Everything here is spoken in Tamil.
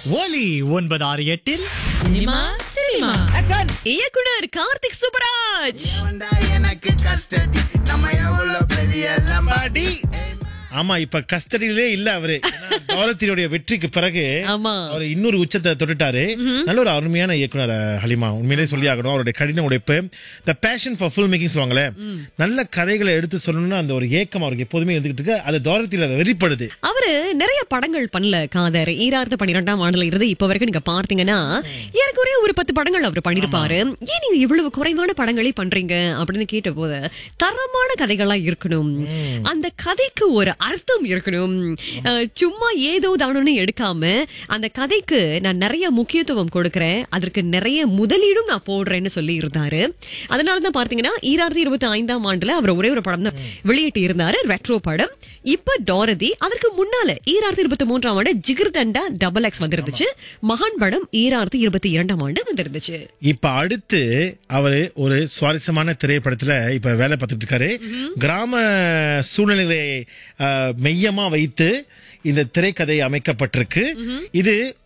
ஒலி ஒன்பது ஆறு எட்டில் சினிமா சினிமா இயக்குனர் கார்த்திக் சுப்பராஜ் வந்தா எனக்கு கஸ்டடி நம்ம எவ்வளவு பெரிய லம்பாடி ஆமா இப்ப கஸ்டடியிலே இல்ல அவரு ஏன்னா, கௌரவத்தினுடைய வெற்றிக்கு பிறகு ஆமா. அவர் இன்னொரு உச்சத்தை தொட்டுட்டாரு நல்ல ஒரு அருமையான இயக்குனர் அஹ், ஹலிமா உண்மையிலே சொல்லி ஆகணும் அவருடைய கடின உழைப்பு the passion for film making சொல்லுவாங்களே நல்ல கதைகளை எடுத்து சொல்லணும்னு அந்த ஒரு ஏக்கம் அவருக்கு எப்போதுமே இருந்துகிட்டு இருக்கு அது தோரத்தில் வெளிப்படுது அவரு நிறைய படங்கள் பண்ணல காதர் ஈராயிரத்து பன்னிரெண்டாம் ஆண்டுல இருந்து இப்ப வரைக்கும் நீங்க பார்த்தீங்கன்னா ஏறக்குறைய ஒரு பத்து படங்கள் அவர் பண்ணிருப்பாரு ஏன் நீங்க இவ்வளவு குறைவான படங்களே பண்றீங்க அப்படின்னு கேட்ட போது தரமான கதைகளா இருக்கணும் அந்த கதைக்கு ஒரு அர்த்தம் இருக்கணும் அஹ், சும்மா ஏதோ தானோன்னு எடுக்காம அந்த கதைக்கு நான் நிறைய முக்கியத்துவம் கொடுக்கறேன் அதற்கு நிறைய முதலீடும் நான் போடுறேன்னு சொல்லி இருந்தாரு அதனாலதான் பார்த்தீங்கன்னா ஈராயிரத்தி இருபத்தி ஐந்தாம் ஆண்டுல அவர் ஒரே ஒரு படம் தான் வெளியிட்டு இருந்தாரு ரெட்ரோ படம் இப்ப டாரதி அதற்கு முன்னால ஈராயிரத்தி இருபத்தி மூன்றாம் ஆண்டு ஜிகிர்தண்டா டபுள் எக்ஸ் வந்திருந்துச்சு மகான் படம் ஈராயிரத்தி இருபத்தி இரண்டாம் ஆண்டு வந்திருந்துச்சு இப்ப அடுத்து அவரு ஒரு சுவாரஸ்யமான திரைப்படத்துல இப்ப வேலை பார்த்துட்டு இருக்காரு கிராம சூழ்நிலைகளை அஹ், மெய்யமா வைத்து இந்த திரைக்கதை அமைக்கப்பட்டிருக்கு இது